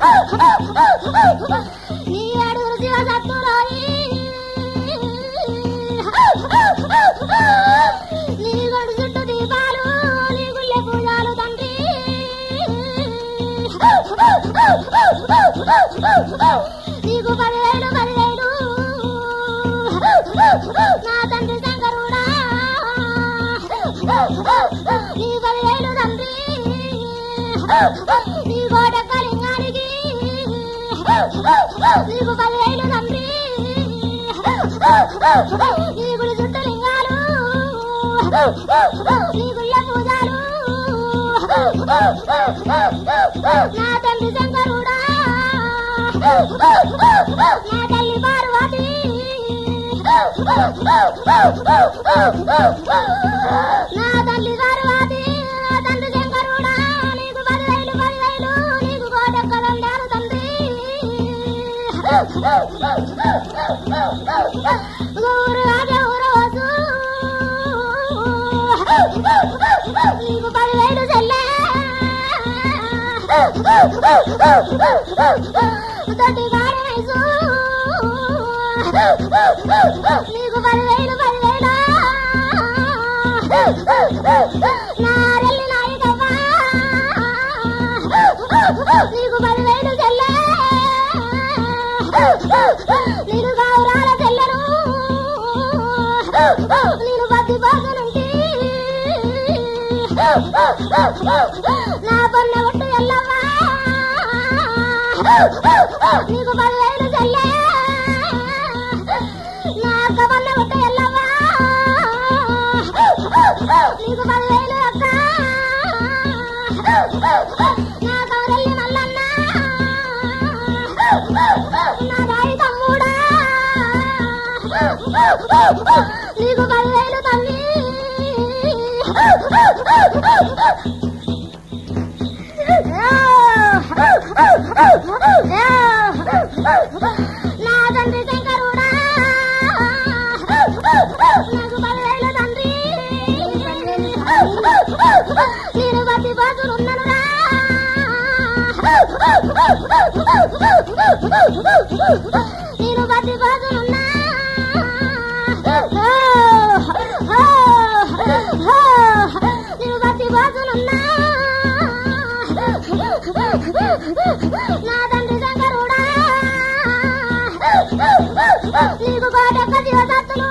నీ ఏడుగురు శివ సత్తురాయి నీ గడు చుట్టూ దీపాలు నీ గుళ్ళె పూజాలు తండ్రి నీకు పదివేలు పదివేలు నా తండ్రి శంకరుడా నీ పదివేలు తండ్రి నీ కోట కలింగానికి నీకు పదివేలు తండ్రి నీ గుడి చుట్టూ లింగాలు నీ గుళ్ళ పూజాలు నా తండ్రి శంకరుడా నా తల్లి పార్వతి నా తల్లి పార్వతి నా తండ్రి శంకరుడా నీకు పదివేలు పదివేలు నీకు కోటెక్కలుండారు తండ్రి ఊరు అదే ఊరోజు నీకు పదివేలు చెల్లె తొట్టి కాడేసు నీకు పదివేలు పదివేల నారెల్లి నాయకవ్వ నీకు పదివేలు చెల్లె నేను గౌరాల చెల్లెను నేను బద్ది బాగునుంటి నా పొన్న ఒట్టు ఎల్లవ్వా నీకు పదివేలు చెల్లె నా అక్క పొన్న ఒట్టు ఎల్లవ్వా నీకు పదివేలు అక్క నా కౌరల్లి మల్లన్న నా దాయి తమ్ముడా నీకు పదివేలు తల్లి నా తండ్రి శంకరుడా నాకు పదివేలు తండ్రి నేను బతి బాసులున్ననురా నేను బతి బాసులున్నా నేను బతి బాసులున్నా నా తండ్రి శంకరుడా నీకు కోటెక్క శివసత్తులు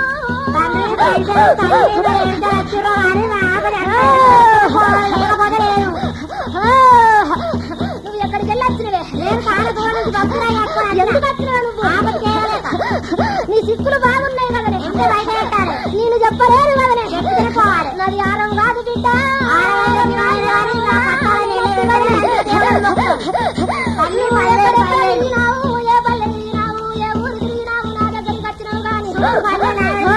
నువ్వు ఎక్కడికి వెళ్ళి వచ్చినవే నేను కానుకోవాలి ఎందుకు వచ్చినవే నువ్వు నీ సిక్కులు బాగున్నాయి కదనే నేను చెప్పలేను కదనే నాది ఆరం కాదు బిడ్డ తల్లి ఎక్కడెక్కడ వెళ్ళినావు, ఏ పల్లె వెళ్ళినావు, ఏ ఊరు తిరిగినావు, నా దగ్గరికి వచ్చినావు గాని.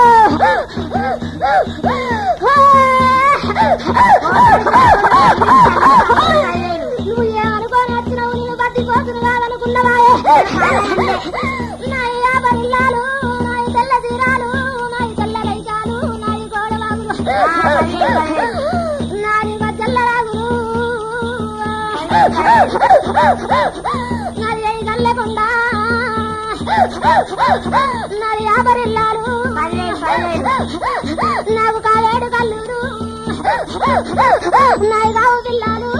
నువ్వు ఏమనుకోని వచ్చినావు నేను బద్ది పోతును కాదనుకున్నవాయే నా యాభై ఇల్లాలు నా తెల్ల తీరాలు నా తెల్ల రైకాలు నా గోడవాగులు నాది మధ్యల్లరాగులు నాది ఐదు గల్లెకుండా నాది యాభై ఇల్లాలు నాకు కావేడు కల్లూరు నాయి కావు పిల్లాలు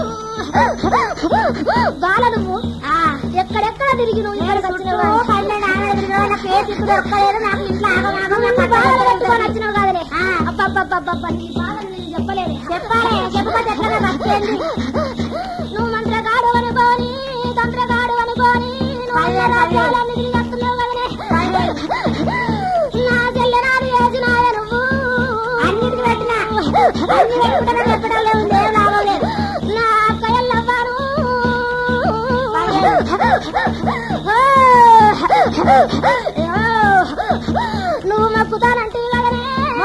బాల నువ్వు ఎక్కడెక్కడ తిరిగి నువ్వు ఇక్కడికి వచ్చినావు బాధలు పెట్టుకొని వచ్చినావు కాదలే అబ్బబ్బబ్బబ్బబ్బ నీ బాధలు నేను చెప్పలేదు చెప్పాలి చెప్పకపోతే ఎట్లా వచ్చేది నువ్వు మంత్రగాడు అనుకోని తంత్రగాడు అనుకోని నువ్వు అన్ని రాజ్యాలన్నీ తిరిగి వస్తున్నావు కదనే నా చెల్లెనాడు వేసినాయ నువ్వు అన్నిటికి పెట్టినా అన్ని పెట్టుకుంటే చెప్పడం లేదు ఏం లాభం లేదు నా అక్క ఎల్లవ్వారు నువ్వు మొక్కుతానంటే కదనే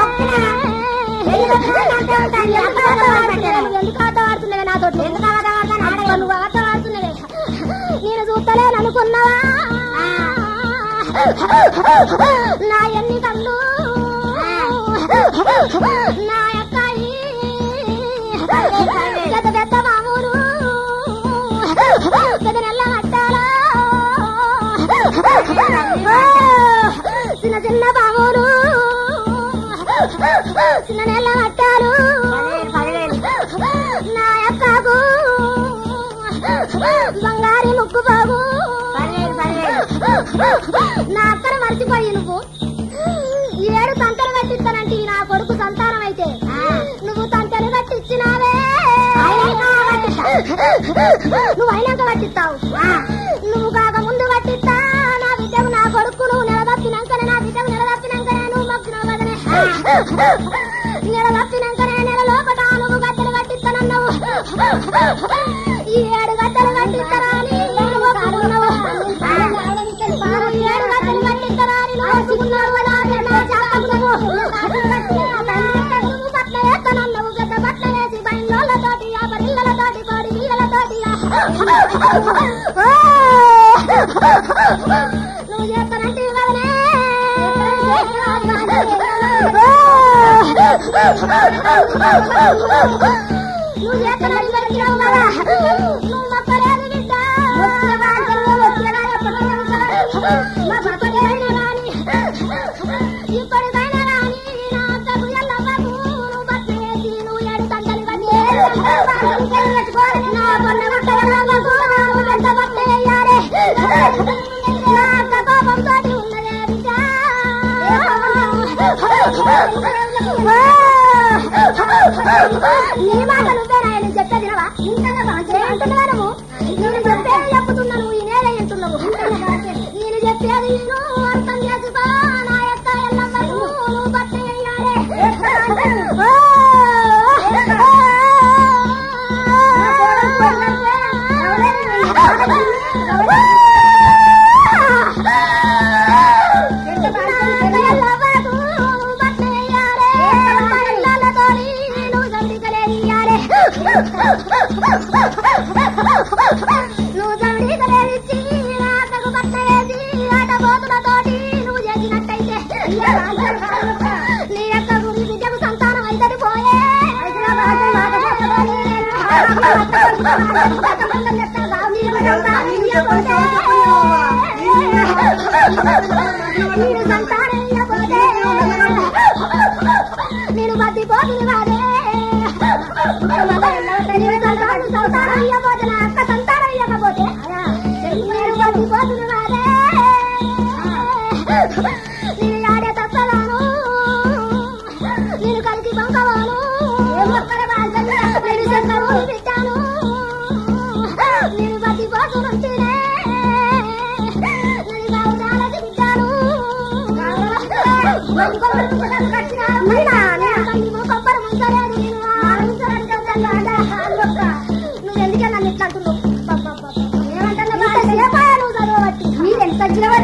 ఎందుకు ఆట ఆడుతున్నవే నాతో నువ్వు ఆట ఆడుతున్నవే నేను చూస్తలేను అనుకున్నావా నా ఎన్ని కళ్ళు నా అక్కాయి పెద్ద పెద్ద మామూలు పెద్ద చిన్న నెల పట్టాలు నా అక్కకు బంగారి ముక్కు బాబు నా అక్కను మర్చిపోయి నువ్వు ఏడు తంతలు కట్టిస్తానంటే నా కొడుకు సంతానం అయితే నువ్వు తంతలు కట్టించినావే నువ్వు అయినాక కట్టిస్తావు నువ్వు కాక ముందు కట్టిస్తా నా బిడ్డకు నా కొడుకు నువ్వు నిలదప్పినాకనే నా బిడ్డకు నిలదప్పినాకనే నువ్వు మొక్కినావు కదనే నిలదప్పినాకనే నెల లోపట నువ్వు గద్దెలు కట్టిస్తానన్నావు ఈ ఏడు గద్దెలు కట్టిస్తారా అని నువ్వు మొక్కుకున్నావు. నువ్వు ఏడు గద్దెలు కట్టిస్తారా అని నువ్వు మొక్కుకున్నావు కదా, నా శాపము నువ్వు. నువ్వు బట్టలు వేస్తానన్నావు, పెద్ద బట్టలు వేసి బయళ్ళోళ్ళతోటి, యాపరిళ్ళతోటి, కోడి పిల్లలతోటి, నువ్వు చేస్తానంటే కదనే నువ్వు చేస్తానంటే వచ్చినావు కదా నువ్వు మొక్కలేదు బిడ్డ మా పక్కనైనా రాని ఇప్పటికైనా రాని నా అత్తకు ఎల్లమ్మకు నువ్వు బట్ట వేసి నువ్వు ఏడు తంటలు కట్టి నా పొన్న బట్ట ఎల్లమ్మకు నువ్వు పెద్ద బట్ట వేయాలి నా అత్త కోపంతో ఉన్నదే బిడ్డ నీ మాట నువ్వేనా నేను చెప్పేది వినవా? ఏమంటున్నావా నువ్వు? నేను చెప్పేది చెప్పుతున్నా నువ్వు ఈ నేల వింటున్నావు. నేను చెప్పేది విను, అర్థం చేసుకో, నా యొక్క ఎల్లమ్మకు నువ్వు బట్ట వేయాలి. నువ్వు జమిడీకలేరిచ్చి ఆటకు బట్ట వేసి ఆట బోతులతోటి నువ్వు చేసినట్టయితే నీ యొక్క గురి బిడ్డకు సంతానం అయితే పోయే నేను సంతానం ఇయ్యకపోతే నేను బతిపోతుంది వాడే నేను సంతానం సంతానం ఇయ్యకపోతే నా అక్క సంతానం ఇయ్యకపోతే నేను బతిపోతుంది వాడే నేను ఆడే తప్పగాను నేను కలిసి పంపవాను నేను శంకరు పెట్టాను నేను బతిపోతున్నంటేనే నేను గౌరాలకి పెట్టాను కొబ్బరి ముంచలేదు నేను నువ్వు ఎందుకే నన్ను ఇట్లా అంటున్నావు నువ్వు చదవబట్టి మీరు ఎంత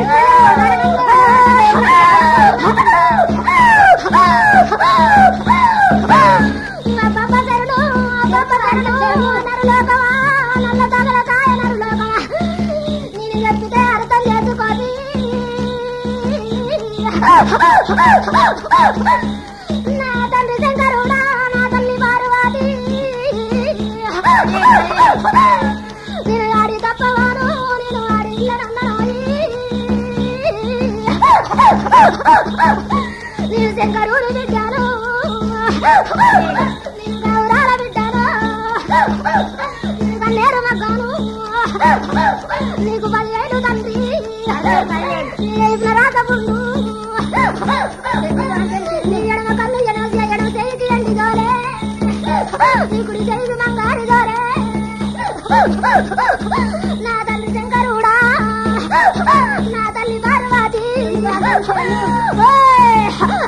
నా తండ్రి శంకరుడా నా తల్లి పార్వతి నేను ఆడి తప్పవాను నేను ఆడి ఇల్లనందనోయి నేను శంకరుడు బిడ్డాను నేను గౌరాల బిడ్డాను నేను కన్నేరు మగ్గాను నీకు పదిహేను తండ్రి నేను రాకముందు నీ ఎడమ కన్ను ఎడమ ఎడమ చేయికి ఎండి గోలే నీ కుడి చేయి మంగారి గోలే నా తల్లి శంకరుడా నా తల్లి పార్వతి ఓయ్!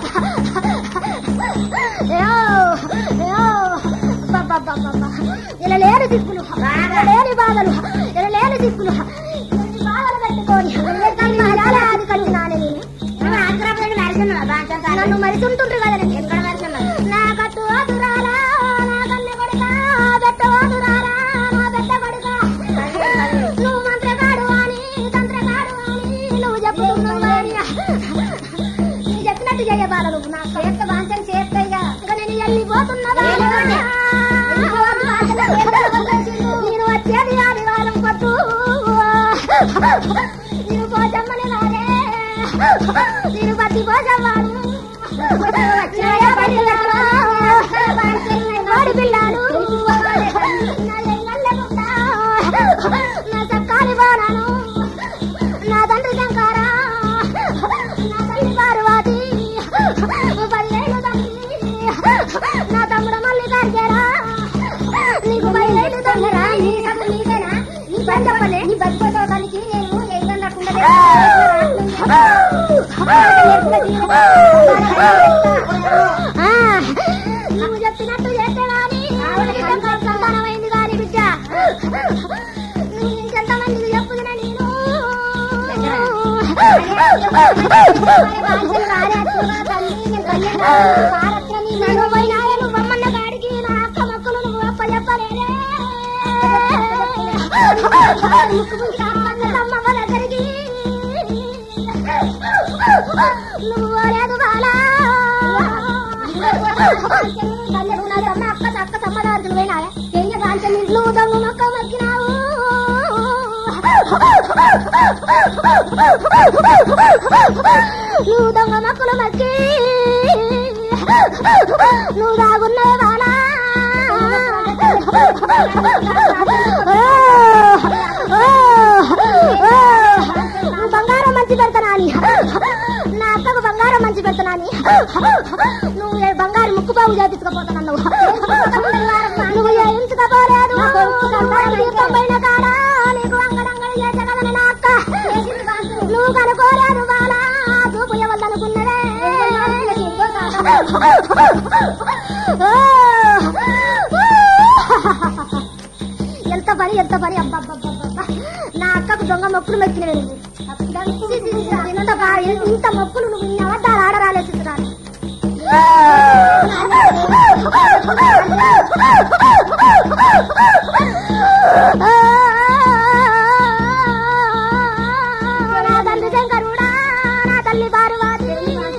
ఏయో! ఏయో! అబ్బబ్బబ్బబ్బబ్బ. ఇలా లేని దిక్కులు ఇలా లేని బాధలు ఇలా లేని దిక్కులు ఇన్ని బాధలు పెట్టుకొని మహిళల ఆది కలిగినాను నేను నన్ను మరిచుంటుండ్రు కదా నేను ఎక్కడ నా కట్టు అదురాలా నా కన్నె కొడుకా బెట్ట అదురాలా నా బెట్ట కొడుకా నువ్వు మంత్రగాడు అని తంత్రగాడు అని నువ్వు చెప్పుతున్నావు అని నీ చెప్పినట్టు చేయబాల నువ్వు నా చేత వాంఛన చేస్తాయిగా ఇంకా నేను వెళ్ళిపోతున్నదా నేను వచ్చేది ఆదివారం పొద్దు నేను పోజమ్మని రాలే నేను బతి పోజమ్మాను వచ్చాయా బయట పదివేలు తల్లి నా తమ్ముడు మళ్ళీ కరిగేరా నీకు పదివేలు తొందరా నీ తమ్ముడు నీకేనా నీ పని చెప్పలే నీ బతిపోతావు దానికి నేను ఏదన్నకుండా నువ్వు చెప్పినట్టు చేస్తే గాని సంతానమైంది కాని బిడ్డ నువ్వు ఇంకెంతమందికి చెప్పుదునా నేను నేను పోయినా నువ్వు అమ్మన్న కాడికి నా అక్క మొక్కలు నువ్వు అప్ప చెప్పలేదే ముక్కు అమ్మమ్మ దగ్గరికి నువ్వు పోలేదు బాలా అక్క అక్క సమ్మదారులు పోయినా నువ్వు దొంగ మొక్క మగ్గినావు నువ్వు దొంగ మొక్కలు మగ్గి నువ్వు దాగున్నావు బాలా నువ్వు బంగారం మంచి పెడతానాని నా అక్కకు బంగారం మంచి పెడతానాని నువ్వు ఏ బంగారు ముక్కు బాగు చేపించకపోతాను నువ్వు చేయించకపోలేదు దీపం పైన కాడ నీకు అంగడంగడి చేసగలని నా అక్క నువ్వు కనుకోలేదు బాలా చూపు ఎవరిదనుకున్నదే ఎంత పని ఎంత పని అబ్బబ్బబ్బబ్బా నా అక్కకు దొంగ మొక్కులు మెక్కినవే నువ్వు చి, చి, చి, ఇంత బా- ఇంత మొక్కులు నువ్వు ఇన్ని అబద్ధాలు ఆడరాలే చిత్రాలు నా తల్లి శంకరుడా నా తల్లి పార్వతి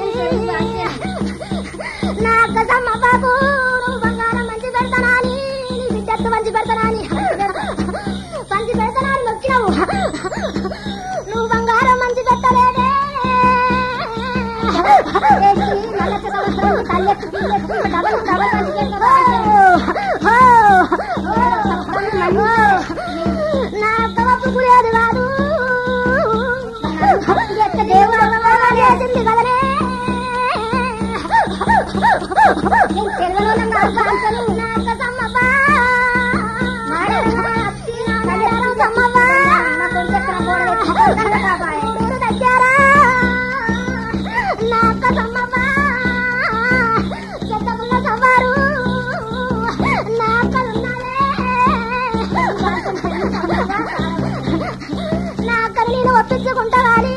నా అక్క సమ్మ బాబు నువ్వు బంగారం మంచి పెడతానాని నీ బిడ్డత్తు మంచి పెడతానాని మంచి పెడతానని మొక్కినావు నువ్వు బంగారం మంచి పెట్టలేదే నల్లక్క సంవత్సరం తల్లెక్కి పిల్లెక్కి డబల్ డబల్ మంచి నా అక్క ఒప్పుకు లేదు కాదు దేవుడు చేసింది కదనే నా అక్కని నేను ఒప్పించుకుంటా కానీ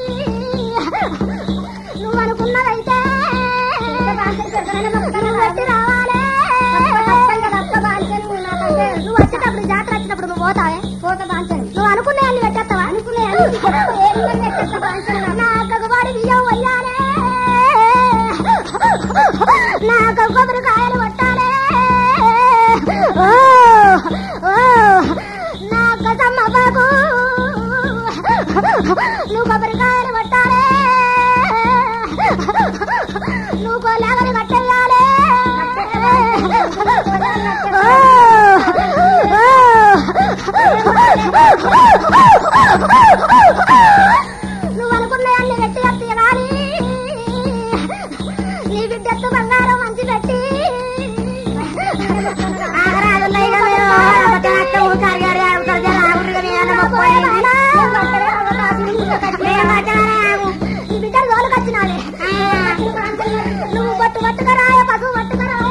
నువ్వు అనుకున్నదైతే నువ్వు వచ్చి రావాలే నువ్వు వచ్చేటప్పుడు జాతర వచ్చినప్పుడు నువ్వు పోతావే పోతా బాంచని నువ్వు అనుకునే అన్ని పెట్టేస్తావా అనుకునే నా అక్కకు వాడి బియ్యం వయ్యాలే నా అక్క కొబ్బరికాయలు కొట్టాలే ఓ, ఓ, నా అక్క సమ్మ బాబు నువ్వు కొబ్బరికాయలు కొట్టాలే నువ్వు కొలాగని కట్టెయ్యాలే నువ్వు అనుకున్న అన్ని గట్టి కట్టి కానీ నీ బిడ్డెత్తు బంగారం మంచి పెట్టి బిడ్డలు తోలుకొచ్చినాలే నువ్వు పట్టు పట్టుకరాయ పశువు పట్టుకరాయ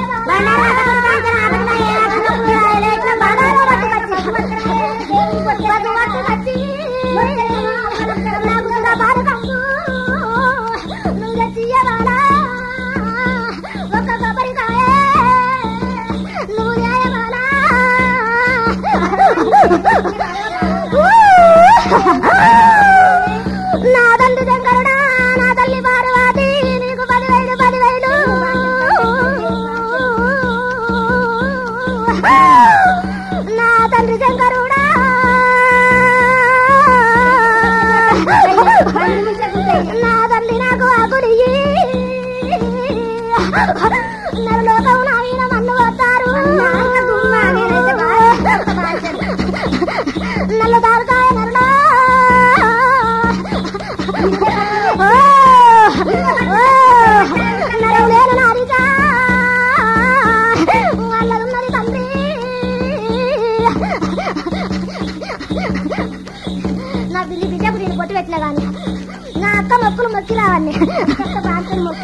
ఒక కొబ్బరికాయ నువ్వు చేయవాలా నా తల్లి శంకరుడా నా తల్లి పార్వతి నీకు పదివేలు పదివేలు నా తండ్రి శంకరుడా నా తల్లి నాకు ఆకులి నరలోకం నా వీణ మన్ను వస్తారు నల్ల దారుకాయ నరుడా ఓ, ఓ,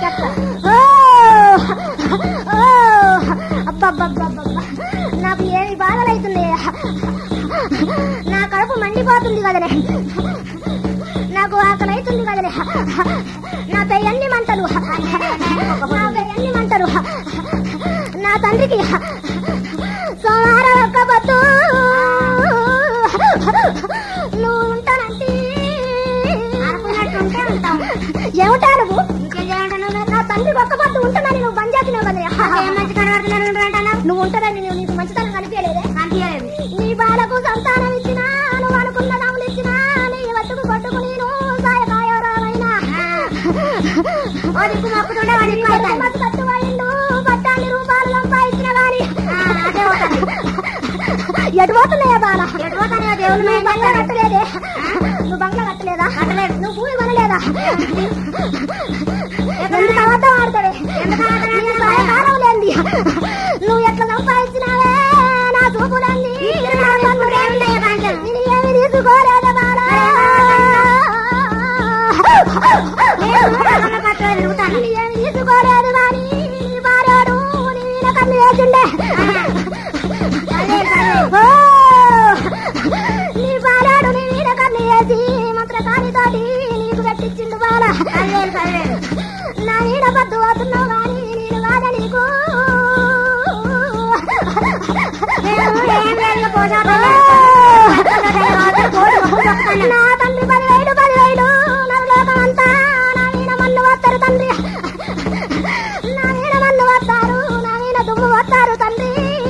ఓ! ఓ! అబ్బబ్బబ్బబ్బబ్బ. నాకు ఏమి బాధలైతున్నాయా నా కడుపు మండిపోతుంది కదనే నాకు ఆకలి అవుతుంది కదనే నా పెయ్యన్ని మంటలు నా పెయ్యన్ని మంటలు నా తండ్రికి సోమవారం ఒక్క పొద్దు నువ్వు ఉంటానంటే ఏమిటా నువ్వు నా తండ్రికి ఒక్క పొద్దు ఉంటానని నువ్వు బంద్ చేసినావు కదనే నువ్వు ఉంటానని నేను నీకు మంచితనం కనిపించలేదే నీ బాలకు సంతానం ఇచ్చినా నువ్వు అనుకున్న నవ్వులు ఇచ్చినా నీ వట్టుకు కొట్టుకుని నువ్వు సాయకాయరామైనా కట్టువాయిండు పట్టాన్ని రూపాయలు సంపాదించిన వారి ఎటు పోతున్నాయా బాల నువ్వు బంగ్లా కట్టలేదే నువ్వు బంగ్లా కట్టలేదా నువ్వు భూమి కొనలేదా ఎందుకు అబద్ధం ఆడతావే నీ సాయకాలం లేంది నువ్వు ఎట్లా సంపాదించినావే నా చూపులన్నీ నా కన్నులేంది. నేను ఏమి తీసుకోలేదా బాలా నేను ఏమి తీసుకోలేదు కానీ నీ భార్యడు నీ వీణ కన్ను వేసిండే ఓ! నీ భార్యడు నీ వీణ కన్ను వేసి మంత్రకానితోటి నీకు పెట్టించిండు బాల నా వీణ పద్దు పోతున్నావు కానీ నేను కాద నీకు నా తండ్రి పదివేలు పదివేలు నలులోకమంతా నా వీణ మన్ను వస్తారు తండ్రి నా వీణ మన్ను వస్తారు నా వీణ దుమ్ము వస్తారు తండ్రి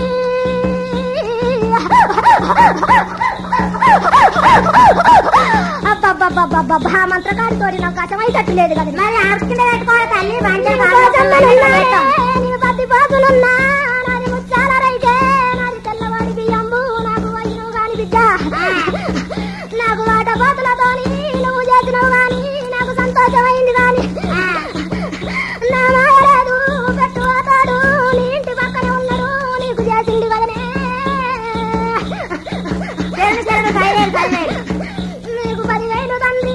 అబ్బబ్బబ్బబ్బబ్బా మంత్రకారితో నాకు కష్టమైతట్టు లేదు కదా మరి ఆడుకుంటే పెట్టుకోవాలి తల్లి నేను పత్తి పోతులున్నా నాది ముచ్చాల రైతే నాది తెల్లవాడి బియ్యంబు నాకు వయ్యను గాని బిడ్డ నాకు వాట పోతులతోని నువ్వు చేసినవు గాని నాకు సంతోషమైంది గాని నా మాయలేదు పెట్టు పోతాడు నీ ఇంటి పక్కనే ఉన్నాడు నీకు చేసింది కదనే నీకు పదివేలు తండ్రి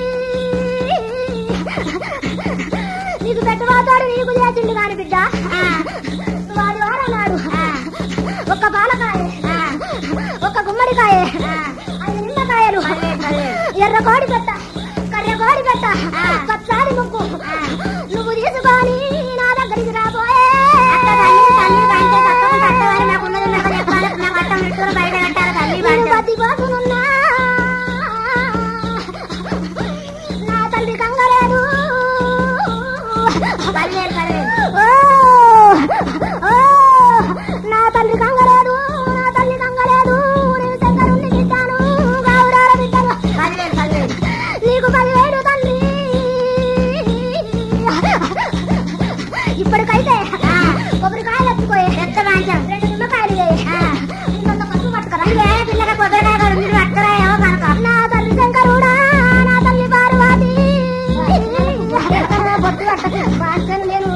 నీకు పెట్టుబోతాడు నీకు చేసింది కాని బిడ్డ వాడి వారన్నాడు ఒక్క పాలకాయ ఒక్క గుమ్మడికాయ ఐదు నిమ్మకాయలు ఎర్ర కోడి పెట్ట కర్ర కోడి పెట్ట పచ్చాది ముక్కు నువ్వు తీసుకొని నా దగ్గరికి రాబోయే నేను బతి కోసమున్నా నా తల్లి కంగలేదు ఓ! ఓ! నా తల్లి కంగలేదు నా తల్లి కంగలేదు నేను శంకరుణ్ణి తిట్టాను గౌరాల బిడ్డను నీకు పదివేలు తల్లి ఇప్పటికైతే కొబ్బరికాయలు ఎత్తుకోయే రెండు నిమ్మకాయలు వేయి. ఇంకొంత పసుపు పట్టుకురా నా తల్లి శంకరుడా నా తల్లి పార్వతి బొట్టు పట్టకు. వాసన నేను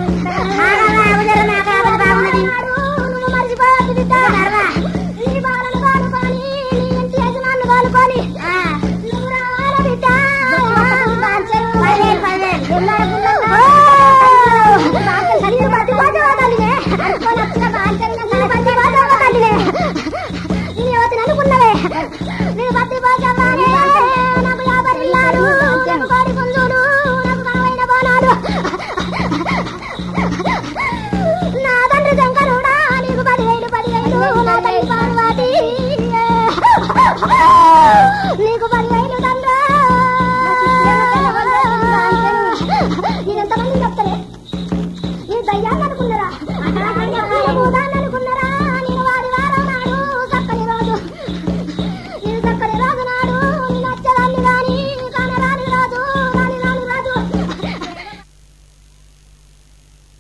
నువ్వు మర్చిపోవద్దు బిడ్డ. నీ బాలను కానుకొని, నీ ఇంటి యజమానులు కానుకొని, నువ్వు రావాల బిడ్డ. ఓ! నీకు పది పోతావా తల్లివే? నీకు పది పోతావా తల్లివే? నేను యువతిని అనుకున్నవే నేను పత్తి పోసావానే నాకు యాభై ఇల్లాలు నాకు కోడి పుంజులు నాకు కావైన బోనాలు నా తండ్రి శంకరుడా నీకు పదివేలు పదివేలు నా తల్లి పార్వతి నీకు పదివేలు